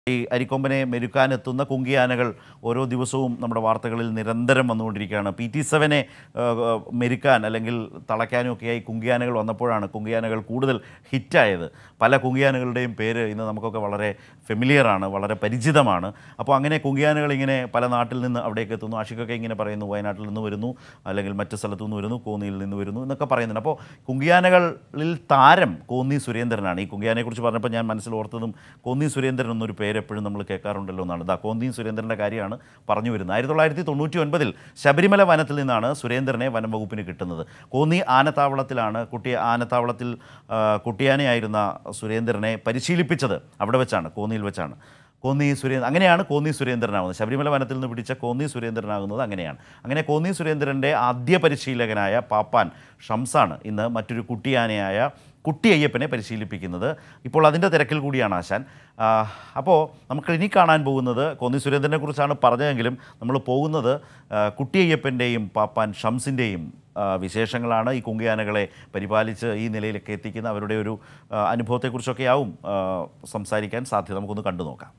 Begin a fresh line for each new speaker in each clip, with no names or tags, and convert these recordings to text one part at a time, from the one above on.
ഈ അരിക്കൊമ്പനെ മെരുക്കാനെത്തുന്ന കുങ്കിയാനകൾ ഓരോ ദിവസവും നമ്മുടെ വാർത്തകളിൽ നിരന്തരം വന്നുകൊണ്ടിരിക്കുകയാണ് പി ടി സെവനെ മെരുക്കാൻ അല്ലെങ്കിൽ തളയ്ക്കാനും ഒക്കെയായി കുങ്കിയാനകൾ വന്നപ്പോഴാണ് കുങ്കിയാനകൾ കൂടുതൽ ഹിറ്റായത് പല കുങ്കിയാനകളുടെയും പേര് ഇന്ന് നമുക്കൊക്കെ വളരെ ഫെമിലിയറാണ് വളരെ പരിചിതമാണ് അപ്പോൾ അങ്ങനെ കുങ്കിയാനകൾ ഇങ്ങനെ പല നാട്ടിൽ നിന്ന് അവിടേക്ക് എത്തുന്നു ആഷിക്കൊക്കെ ഇങ്ങനെ പറയുന്നു വയനാട്ടിൽ നിന്ന് വരുന്നു അല്ലെങ്കിൽ മറ്റു സ്ഥലത്തു നിന്ന് വരുന്നു കോന്നിയിൽ നിന്ന് വരുന്നു എന്നൊക്കെ പറയുന്നുണ്ട് അപ്പോൾ കുങ്കിയാനകളിൽ താരം കോന്നി സുരേന്ദ്രനാണ് ഈ കുങ്കിയാനെക്കുറിച്ച് പറഞ്ഞപ്പോൾ ഞാൻ മനസ്സിൽ ഓർത്തതും കോന്നി സുരേന്ദ്രൻ എന്നൊരു പേര് എപ്പോഴും നമ്മൾ കേൾക്കാറുണ്ടല്ലോ എന്നാണ് ദാ കോന്നി സുരേന്ദ്രൻ്റെ കാര്യമാണ് പറഞ്ഞു വരുന്നത് ആയിരത്തി തൊള്ളായിരത്തി തൊണ്ണൂറ്റി ഒൻപതിൽ ശബരിമല വനത്തിൽ നിന്നാണ് സുരേന്ദ്രനെ വനം വകുപ്പിന് കിട്ടുന്നത് കോന്നി ആനത്താവളത്തിലാണ് കുട്ടി ആനത്താവളത്തിൽ ആ, കുട്ടിയാനയായിരുന്ന സുരേന്ദ്രനെ പരിശീലിപ്പിച്ചത് അവിടെ വെച്ചാണ് കോന്നിയിൽ വെച്ചാണ് കോന്നി സുരേന്ദ്രൻ അങ്ങനെയാണ് കോന്നി സുരേന്ദ്രനാകുന്നത് ശബരിമല വനത്തിൽ നിന്ന് പിടിച്ച കോന്നി സുരേന്ദ്രനാകുന്നത് അങ്ങനെയാണ് അങ്ങനെ കോന്നി സുരേന്ദ്രൻ്റെ ആദ്യ പരിശീലകനായ പാപ്പാൻ ഷംസാണ് ഇന്ന് മറ്റൊരു കുട്ടിയാനയായ കുട്ടി അയ്യപ്പനെ പരിശീലിപ്പിക്കുന്നത് ഇപ്പോൾ അതിൻ്റെ തിരക്കിൽ കൂടിയാണ് ആശാൻ ആ, അപ്പോൾ നമുക്ക് ഇനി കാണാൻ പോകുന്നത് കോന്നി സുരേന്ദ്രനെ കുറിച്ചാണ് പറഞ്ഞതെങ്കിലും നമ്മൾ പോകുന്നത് ആ, കുട്ടി അയ്യപ്പൻ്റെയും പാപ്പാൻ ഷംസിൻ്റെയും ആ, വിശേഷങ്ങളാണ് ഈ കുങ്കിയാനകളെ പരിപാലിച്ച് ഈ നിലയിലൊക്കെ എത്തിക്കുന്ന അവരുടെ ഒരു ആ, അനുഭവത്തെക്കുറിച്ചൊക്കെ ആവും ആ, സംസാരിക്കാൻ സാധ്യത നമുക്കൊന്ന് കണ്ടു നോക്കാം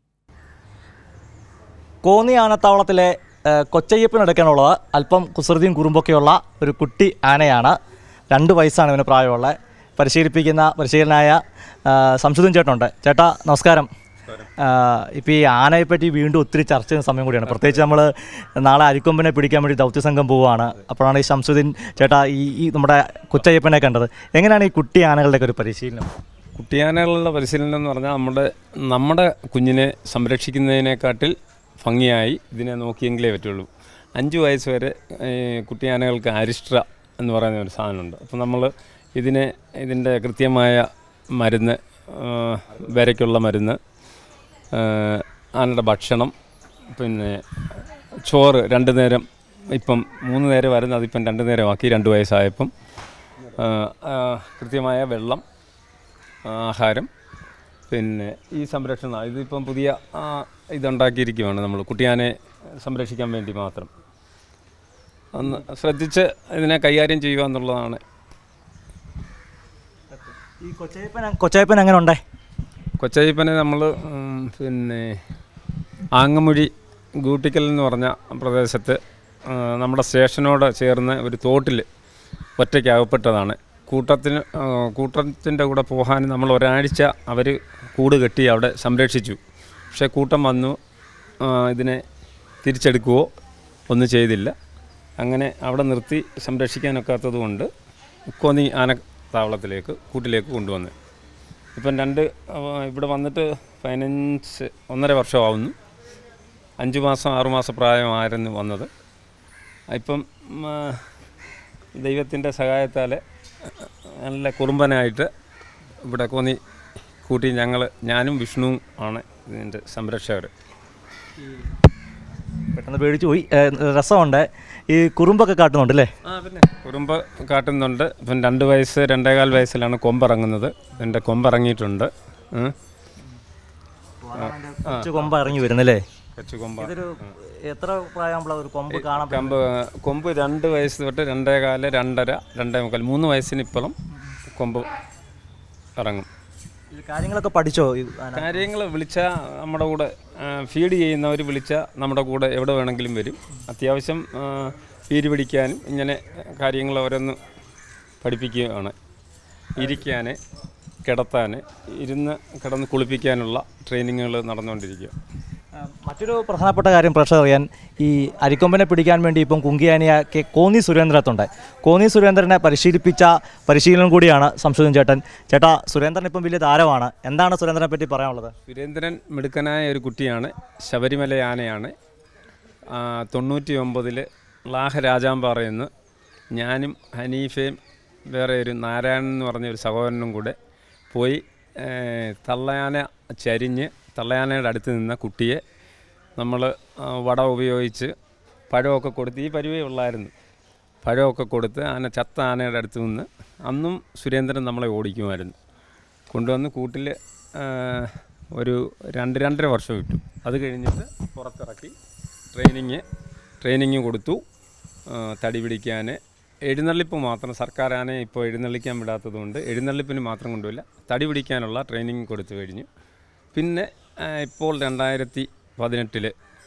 കോന്നി ആനത്താവളത്തിലെ ഏഹ്, കൊച്ചയ്യപ്പനെടുക്കാനുള്ളത് അല്പം കുസൃതിയും കുറുമ്പൊക്കെയുള്ള ഒരു കുട്ടി ആനയാണ് രണ്ട് വയസ്സാണ് ഇവന് പ്രായമുള്ളത് പരിശീലിപ്പിക്കുന്ന പരിശീലനായ സംശുദ്ധൻ ചേട്ടനുണ്ട് ചേട്ടാ നമസ്കാരം ഇപ്പോൾ ഈ ആനയെ പറ്റി വീണ്ടും ഒത്തിരി ചർച്ച ചെയ്യുന്ന സമയം കൂടിയാണ് പ്രത്യേകിച്ച് നമ്മൾ നാളെ അരിക്കൊമ്പനെ പിടിക്കാൻ വേണ്ടി ദൗത്യസംഘം പോവുകയാണ് അപ്പോഴാണ് ഈ ശംസുദ്ദീൻ ചേട്ടാ ഈ ഈ നമ്മുടെ കൊച്ചയ്യപ്പനെ കണ്ടത് എങ്ങനെയാണ് ഈ കുട്ടി ആനകളുടെയൊക്കെ ഒരു പരിശീലനം
കുട്ടിയാനകളുടെ പരിശീലനം എന്ന് പറഞ്ഞാൽ നമ്മുടെ നമ്മുടെ കുഞ്ഞിനെ സംരക്ഷിക്കുന്നതിനെക്കാട്ടിൽ ഭംഗിയായി ഇതിനെ നോക്കിയെങ്കിലേ പറ്റുള്ളൂ അഞ്ച് വയസ്സ് വരെ ഏഹ്, കുട്ടിയാനകൾക്ക് അരിഷ്ട്ര എന്ന് പറയുന്ന ഒരു സാധനമുണ്ട് അപ്പോൾ നമ്മൾ ഇതിനെ ഇതിൻ്റെ കൃത്യമായ മരുന്ന് ഏഹ്, വിരയ്ക്കുള്ള മരുന്ന് ഏഹ്, ആനയുടെ ഭക്ഷണം പിന്നെ ചോറ് രണ്ട് നേരം ഇപ്പം മൂന്ന് നേരം വരുന്നത് അതിപ്പം രണ്ട് നേരമാക്കി രണ്ട് വയസ്സായപ്പം ഏഹ്, ആഹ്, കൃത്യമായ വെള്ളം ആഹാരം പിന്നെ ഈ സംരക്ഷണം ഇതിപ്പം പുതിയ ആ, ഇതുണ്ടാക്കിയിരിക്കുകയാണ് നമ്മൾ കുട്ടിയാനെ സംരക്ഷിക്കാൻ വേണ്ടി മാത്രം ഒന്ന് ശ്രദ്ധിച്ച് ഇതിനെ കൈകാര്യം ചെയ്യുക എന്നുള്ളതാണ്
ഈ കൊച്ചയ്യപ്പൻ കൊച്ചയ്യപ്പൻ എങ്ങനെ ഉണ്ടേ
കൊച്ചയ്യപ്പനെ നമ്മൾ പിന്നെ ആങ്ങമൊഴി ഗൂട്ടിക്കൽ എന്ന് പറഞ്ഞ പ്രദേശത്ത് ആ, നമ്മുടെ സ്റ്റേഷനോട് ചേർന്ന് ഒരു തോട്ടിൽ ഒറ്റയ്ക്ക് അകപ്പെട്ടതാണ് കൂട്ടത്തിന് ആ, കൂട്ടത്തിൻ്റെ കൂടെ പോകാൻ നമ്മൾ ഒരാഴ്ച അവർ കൂട് കെട്ടി അവിടെ സംരക്ഷിച്ചു പക്ഷേ കൂട്ടം വന്നു ആ, ഇതിനെ തിരിച്ചെടുക്കുകയോ ഒന്നും ചെയ്തില്ല അങ്ങനെ അവിടെ നിർത്തി സംരക്ഷിക്കാനൊക്കാത്തത് കൊണ്ട് കോന്നി ആനത്താവളത്തിലേക്ക് കൂട്ടിലേക്ക് കൊണ്ടുവന്നു ഇപ്പം രണ്ട് ആ, ഇവിടെ വന്നിട്ട് പതിനഞ്ച് ഒന്നര വർഷമാവുന്നു അഞ്ച് മാസം ആറു മാസം പ്രായമായിരുന്നു വന്നത് ഇപ്പം ദൈവത്തിൻ്റെ സഹായത്താൽ നല്ല കുറുമ്പനായിട്ട് ഇവിടെ കോന്നി കൂട്ടി ഞങ്ങൾ ഞാനും വിഷ്ണുവും ആണ് ഇതിൻ്റെ സംരക്ഷകർ
പെട്ടെന്ന് പേടിച്ചു പോയി ഏഹ്, രസമുണ്ട് ഈ കുറുമ്പൊക്കെ കാട്ടുന്നുണ്ട് അല്ലേ
ആ പിന്നെ കുറുമ്പ് കാട്ടുന്നുണ്ട് ഇപ്പം രണ്ട് വയസ്സ് രണ്ടേകാൽ വയസ്സിലാണ് കൊമ്പിറങ്ങുന്നത് എൻ്റെ കൊമ്പിറങ്ങിയിട്ടുണ്ട് ഉം.
കുറച്ച് കൊമ്പ് ഇറങ്ങി വരുന്നല്ലേ
കൊച്ചു കൊമ്പ
ഇതൊരു എത്ര പ്രായമുള്ള ഒരു കൊമ്പ് കാണാൻ പറ്റും?
കൊമ്പ് കൊമ്പ് രണ്ട് വയസ്സ് തൊട്ട് രണ്ടേകാല് രണ്ടര രണ്ടേ മുക്കാൽ മൂന്ന് വയസ്സിന് ഇപ്പോഴും കൊമ്പ് ഇറങ്ങും
ഇത് കാര്യങ്ങളൊക്കെ പഠിച്ചോ ഈ ആന?
കാര്യങ്ങൾ വിളിച്ചാൽ നമ്മുടെ കൂടെ ഫീഡ് ചെയ്യുന്നവർ വിളിച്ചാൽ നമ്മുടെ കൂടെ എവിടെ വേണമെങ്കിലും വരും അത്യാവശ്യം ആ, പീരി പിടിക്കാനും ഇങ്ങനെ കാര്യങ്ങൾ ഓരോന്ന് പഠിപ്പിക്കുകയാണ് ഇരിക്കാൻ കിടത്താൻ ഇരുന്ന് കിടന്ന് കുളിപ്പിക്കാനുള്ള ട്രെയിനിങ്ങുകൾ നടന്നുകൊണ്ടിരിക്കുക
ആ, മറ്റൊരു പ്രധാനപ്പെട്ട കാര്യം പ്രേക്ഷകർ അറിയാൻ ഈ അരിക്കൊമ്പനെ പിടിക്കാൻ വേണ്ടി ഇപ്പം കുങ്കിയാനിയാക്കി കോന്നി സുരേന്ദ്രത്തുണ്ട് കോന്നി സുരേന്ദ്രനെ പരിശീലിപ്പിച്ച പരിശീലനം കൂടിയാണ് സംശോധൻ ചേട്ടൻ ചേട്ടാ സുരേന്ദ്രൻ ഇപ്പം വലിയ താരമാണ് എന്താണ് സുരേന്ദ്രനെ പറ്റി പറയാനുള്ളത്
സുരേന്ദ്രൻ മിടുക്കനായ ഒരു കുട്ടിയാണ് ശബരിമല ആനയാണ് ആ, തൊണ്ണൂറ്റി ഒമ്പതിൽ ലാഹ രാജാമ്പാറയിൽ നിന്ന് ഞാനും ഹനീഫയും വേറെ ഒരു നാരായണൻ എന്ന് പറഞ്ഞ ഒരു സഹോദരനും കൂടെ പോയി ഏ, തള്ളയാന ചരിഞ്ഞ് തള്ളയാനയുടെ അടുത്ത് നിന്ന കുട്ടിയെ നമ്മൾ വട ഉപയോഗിച്ച് പഴമൊക്കെ കൊടുത്ത് ഈ പരുവേ ഉള്ളായിരുന്നു പഴമൊക്കെ കൊടുത്ത് ആന ചത്ത ആനയുടെ അടുത്ത് നിന്ന് അന്നും സുരേന്ദ്രൻ നമ്മളെ ഓടിക്കുമായിരുന്നു കൊണ്ടുവന്ന് കൂട്ടിൽ ഒരു രണ്ട് രണ്ടര വർഷം ഇട്ടു അത് കഴിഞ്ഞിട്ട് പുറത്തിറക്കി ട്രെയിനിങ് ട്രെയിനിങ് കൊടുത്തു ആ, തടി പിടിക്കാൻ എഴുന്നള്ളിപ്പ് മാത്രം സർക്കാർ ആനയെ ഇപ്പോൾ എഴുന്നള്ളിക്കാൻ വിടാത്തതുകൊണ്ട് എഴുന്നള്ളിപ്പിന് മാത്രം കൊണ്ടുപോയില്ല തടി പിടിക്കാനുള്ള ട്രെയിനിങ് കൊടുത്തു കഴിഞ്ഞു പിന്നെ ആ, ഇപ്പോൾ രണ്ടായിരത്തി പതിനെട്ടിൽ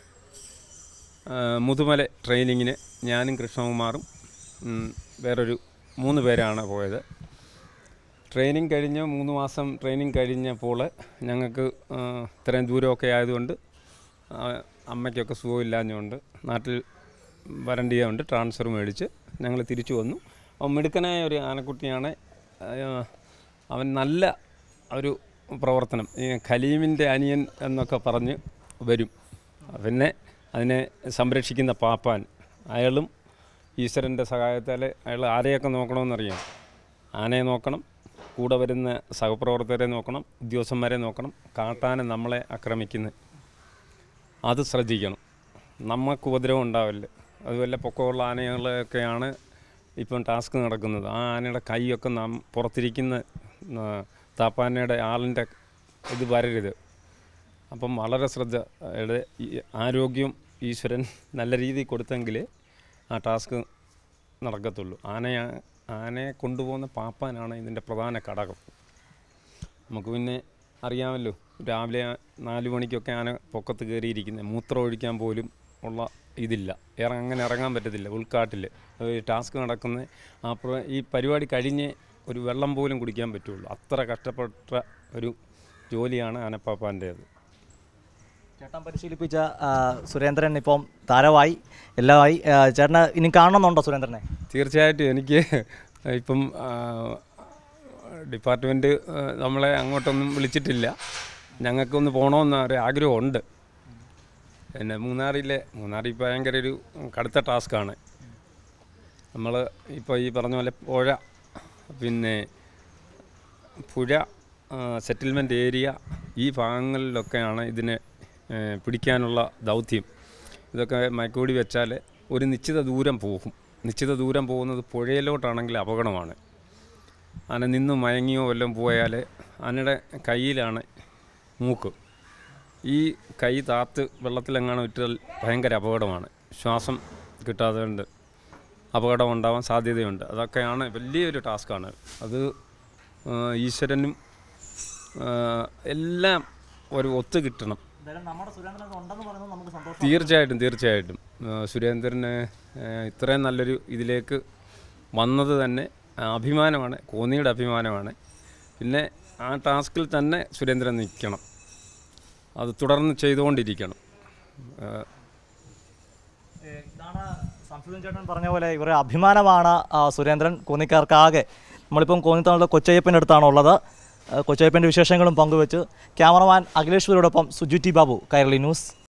മുതുമല ട്രെയിനിങ്ങിന് ഞാനും കൃഷ്ണകുമാറും ഉം, വേറൊരു മൂന്ന് പേരാണ് പോയത് ട്രെയിനിങ് കഴിഞ്ഞ് മൂന്ന് മാസം ട്രെയിനിങ് കഴിഞ്ഞപ്പോൾ ഞങ്ങൾക്ക് ആ, ഇത്രയും ദൂരമൊക്കെ ആയതുകൊണ്ട് ആ, അമ്മയ്ക്കൊക്കെ സുഖമില്ലാഞ്ഞുകൊണ്ട് നാട്ടിൽ വരണ്ടിയുണ്ട് ട്രാൻസ്ഫർ മേടിച്ച് ഞങ്ങൾ തിരിച്ചു വന്നു അവൻ മിടുക്കനായ ഒരു ആനക്കുട്ടിയാണ് ആ, അവൻ നല്ല ഒരു പ്രവർത്തനം ഈ ഖലീമിൻ്റെ അനിയൻ എന്നൊക്കെ പറഞ്ഞ് വരും പിന്നെ അതിനെ സംരക്ഷിക്കുന്ന പാപ്പാൻ അയാളും ഈശ്വരൻ്റെ സഹായത്താൽ അയാൾ ആരെയൊക്കെ നോക്കണമെന്നറിയാം ആനയെ നോക്കണം കൂടെ വരുന്ന സഹപ്രവർത്തകരെ നോക്കണം ഉദ്യോഗസ്ഥന്മാരെ നോക്കണം കാട്ടാന നമ്മളെ ആക്രമിക്കുന്നത് അത് ശ്രദ്ധിക്കണം നമുക്ക് ഉപദ്രവം ഉണ്ടാവില്ല അതുപോലെ പൊക്കമുള്ള ആനകളൊക്കെയാണ് ഇപ്പം ടാസ്ക് നടക്കുന്നത് ആ ആനയുടെ കൈയൊക്കെ നാം പുറത്തിരിക്കുന്ന ആ, താപ്പാനയുടെ ആളിൻ്റെ ഇത് വരരുത് അപ്പം വളരെ ശ്രദ്ധ അയാളുടെ ഈ ആരോഗ്യം ഈശ്വരൻ നല്ല രീതിയിൽ കൊടുത്തെങ്കിൽ ആ ടാസ്ക് നടക്കത്തുള്ളൂ ആനയെ ആനയെ കൊണ്ടുപോകുന്ന പാപ്പാനാണ് ഇതിൻ്റെ പ്രധാന ഘടകം നമുക്ക് പിന്നെ അറിയാമല്ലോ രാവിലെ നാല് മണിക്കൊക്കെ ആന പൊക്കത്ത് കയറിയിരിക്കുന്നത് മൂത്രം ഒഴിക്കാൻ പോലും ഉള്ള ഇതില്ല ഇറ അങ്ങനെ ഇറങ്ങാൻ പറ്റത്തില്ല ഉൾക്കാട്ടിൽ ടാസ്ക് നടക്കുന്ന ആ പ്ര- ഈ പരിപാടി കഴിഞ്ഞ് ഒരു വെള്ളം പോലും കുടിക്കാൻ പറ്റുള്ളൂ അത്ര കഷ്ടപ്പെട്ട ഒരു ജോലിയാണ് ആനപ്പാപ്പാൻ്റേത്
ചേട്ടൻ പരിശീലിപ്പിച്ച ആ, സുരേന്ദ്രൻ ഇപ്പം താരമായി എല്ലാമായി ആ, ചേട്ടന് ഇനി കാണണമെന്നുണ്ടോ സുരേന്ദ്രനെ
തീർച്ചയായിട്ടും എനിക്ക് ഇപ്പം ആ, ഡിപ്പാർട്ട്മെൻറ്റ് ആ, നമ്മളെ അങ്ങോട്ടൊന്നും വിളിച്ചിട്ടില്ല ഞങ്ങൾക്കൊന്ന് പോകണമെന്ന് ഒരു ആഗ്രഹമുണ്ട് പിന്നെ മൂന്നാറിലെ മൂന്നാറിൽ ഭയങ്കര ഒരു കടുത്ത ടാസ്ക്കാണ് നമ്മൾ ഇപ്പോൾ ഈ പറഞ്ഞ പോലെ പുഴ പിന്നെ പുഴ സെറ്റിൽമെൻറ്റ് ഏരിയ ഈ ഭാഗങ്ങളിലൊക്കെയാണ് ഇതിനെ ഏ, പിടിക്കാനുള്ള ദൗത്യം ഇതൊക്കെ മയക്കുകൂടി വെച്ചാൽ ഒരു നിശ്ചിത ദൂരം പോകും നിശ്ചിത ദൂരം പോകുന്നത് പുഴയിലോട്ടാണെങ്കിൽ അപകടമാണ് ആന നിന്ന് മയങ്ങിയോ വല്ലതും പോയാൽ ആനയുടെ കയ്യിലാണ് മൂക്ക് ഈ കൈ താത്ത് വെള്ളത്തിലെങ്ങാനും ഇട്ടാൽ ഭയങ്കര അപകടമാണ് ശ്വാസം കിട്ടാതെ കൊണ്ട് അപകടം ഉണ്ടാവാൻ സാധ്യതയുണ്ട് അതൊക്കെയാണ് വലിയൊരു ടാസ്ക്കാണ് അത് ആ, ഈശ്വരനും ആ, എല്ലാം ഒരു ഒത്തു കിട്ടണം
നമ്മുടെ സുരേന്ദ്രൻ ഉണ്ടെന്ന് പറയുന്നത് നമുക്ക് സന്തോഷം
തീർച്ചയായിട്ടും തീർച്ചയായിട്ടും ആ, സുരേന്ദ്രന് ആ, ഇത്രയും നല്ലൊരു ഇതിലേക്ക് വന്നത് തന്നെ ആ, അഭിമാനമാണ് കോന്നിയുടെ അഭിമാനമാണ് പിന്നെ ആ ടാസ്കിൽ തന്നെ സുരേന്ദ്രൻ നിൽക്കണം അത് തുടർന്ന് ചെയ്തുകൊണ്ടിരിക്കണം ആ,
ഇതാണ് സംശുദ്ധൻ ചേട്ടൻ പറഞ്ഞ പോലെ ഇവരുടെ അഭിമാനമാണ് ആ, സുരേന്ദ്രൻ കോന്നിക്കാർക്കാകെ നമ്മളിപ്പം കോന്നിത്താണുള്ള കൊച്ചയ്യപ്പൻ്റെ അടുത്താണ് ഉള്ളത് ആ, കൊച്ചയ്യപ്പൻ്റെ വിശേഷങ്ങളും പങ്കുവെച്ച് ക്യാമറമാൻ അഖിലേശ്വരോടൊപ്പം സുജു ടി ബാബു കൈരളി ന്യൂസ്